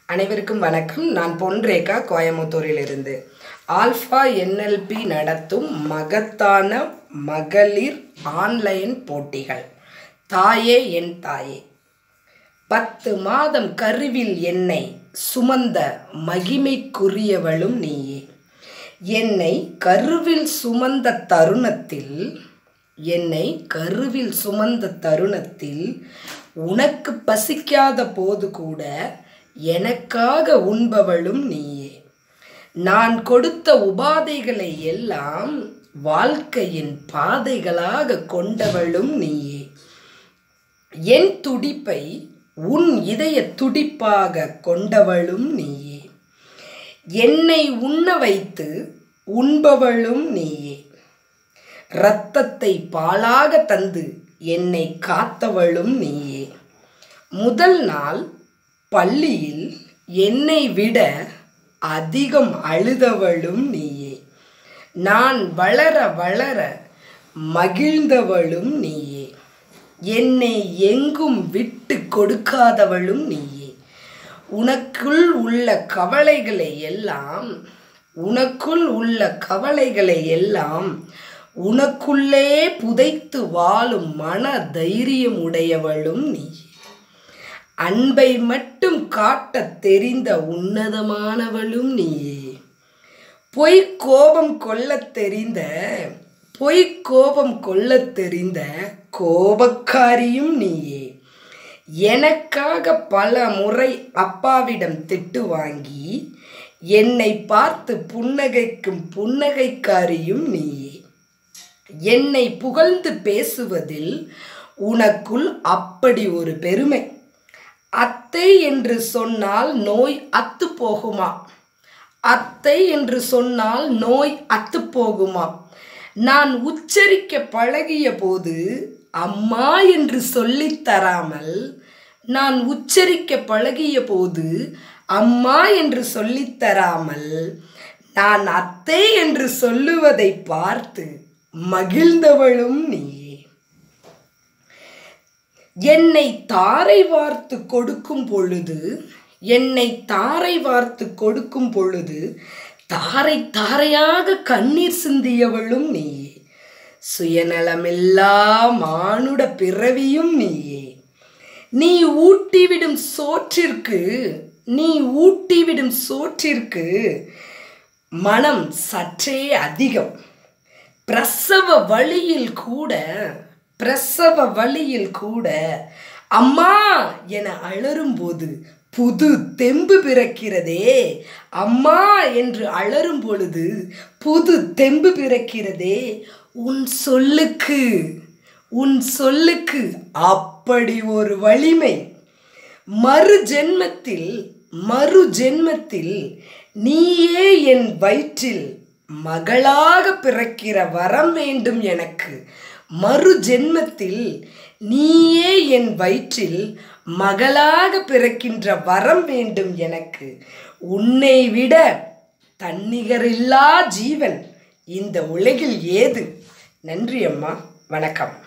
அனைவருக்கும் வணக்கம் நான் பொன் ரேகா கோயமுத்தூரிலிருந்து ஆல்ஃபா என்எல்பி நடத்தும் மகத்தான மகளிர் ஆன்லைன் போட்டிகள் தாயே என் தாயே பத்து மாதம் கருவில் என்னை சுமந்த மகிமைக்குரியவளும் நீயே என்னை கருவில் சுமந்த தருணத்தில் என்னை கருவில் சுமந்த தருணத்தில் உனக்கு பசிக்காத போது கூட எனக்காக உண்பவளும் நீயே நான் கொடுத்த உபாதைகளை எல்லாம் வாழ்க்கையின் பாதைகளாக கொண்டவளும் நீயே என் துடிப்பை உன் இதய துடிப்பாக கொண்டவளும் நீயே என்னை உண்ண வைத்து உண்பவளும் நீயே இரத்தத்தை பாலாக தந்து என்னை காத்தவளும் நீயே முதல் நாள் பள்ளியில் என்னை விட அதிகம் அழுதவளும் நீயே நான் வளர வளர மகிழ்ந்தவளும் நீயே என்னை எங்கும் விட்டு கொடுக்காதவளும் நீயே உனக்குள் உள்ள கவலைகளை எல்லாம் உனக்குள் உள்ள கவலைகளை எல்லாம் உனக்குள்ளே புதைத்து வாழும் மன தைரியம் உடையவளும் நீயே அன்பை மட்டும் காட்டத் தெரிந்த உன்னதமானவளும் நீயே பொய் கோபம் கொள்ளத் தெரிந்த பொய் கோபம் கொள்ளத் தெரிந்த கோபக்காரியும் நீயே எனக்காக பல முறை அப்பாவிடம் திட்டு வாங்கி என்னை பார்த்து புன்னகைக்கும் புன்னகைக்காரியும் நீயே என்னை புகழ்ந்து பேசுவதில் உனக்குள் அப்படி ஒரு பெருமை அத்தை என்று சொன்னால் நோய் அத்து போகுமா அத்தை என்று சொன்னால் நோய் அத்து போகுமா நான் உச்சரிக்க பழகிய போது அம்மா என்று சொல்லித் தராமல் நான் உச்சரிக்க பழகிய போது அம்மா என்று சொல்லித் தராமல் நான் அத்தை என்று சொல்லுவதை பார்த்து மகிழ்ந்தவளும் நீயே என்னை தாரை வார்த்து கொடுக்கும் பொழுது என்னை தாரை வார்த்து கொடுக்கும் பொழுது தாரை தாரையாக கண்ணீர் சிந்தியவளும் நீயே சுயநலமில்லா மானுட பிறவியும் நீயே நீ ஊட்டிவிடும் சோற்றிற்கு நீ ஊட்டிவிடும் சோற்றிற்கு மனம் சற்றே அதிகம் பிரசவ வழியில் கூட பிரசவ வழியில் கூட அம்மா என அலறும்போது புது தெம்பு பிறக்கிறதே அம்மா என்று அலறும் பொழுது புது தெம்பு பிறக்கிறதே உன் சொல்லுக்கு உன் சொல்லுக்கு அப்படி ஒரு வலிமை மறு ஜென்மத்தில் மறு ஜென்மத்தில் நீயே என் வயிற்றில் மகளாக பிறக்கிற வரம் வேண்டும் எனக்கு மறு ஜென்மத்தில் நீயே என் வயிற்றில் மகளாக பிறக்கின்ற வரம் வேண்டும் எனக்கு உன்னை விட தன்னிகரில்லா ஜீவன் இந்த உலகில் ஏது நன்றி அம்மா வணக்கம்